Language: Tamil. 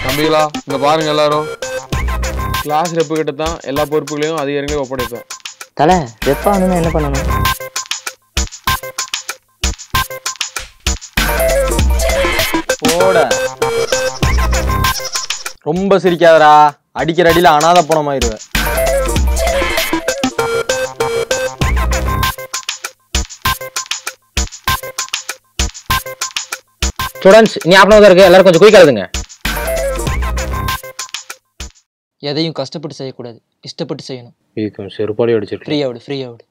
தம்பிகளா இங்க பாருங்க எல்லாரும் கிளாஸ் ரெப்பு கிட்ட தான் எல்லா பொறுப்புகளையும் அதிகாரிகளையும் ஒப்படைப்பேன் தலை எப்போ வந்து என்ன பண்ணணும் போட ரொம்ப சிரிக்காதடா அடிக்கிற அடியில அனாத பணமாயிருவேன் ஸ்டூடெண்ட்ஸ் நீ ஆப்னதாக இருக்கு எல்லாரும் கொஞ்சம் குயிக் எழுதுங்க எதையும் கஷ்டப்பட்டு செய்யக்கூடாது இஷ்டப்பட்டு செய்யணும் இதுக்கு செருப்பாடி அடிச்சிருக்கேன் ஃப்ரீயாக விடு ஃப்ரீயாக விடு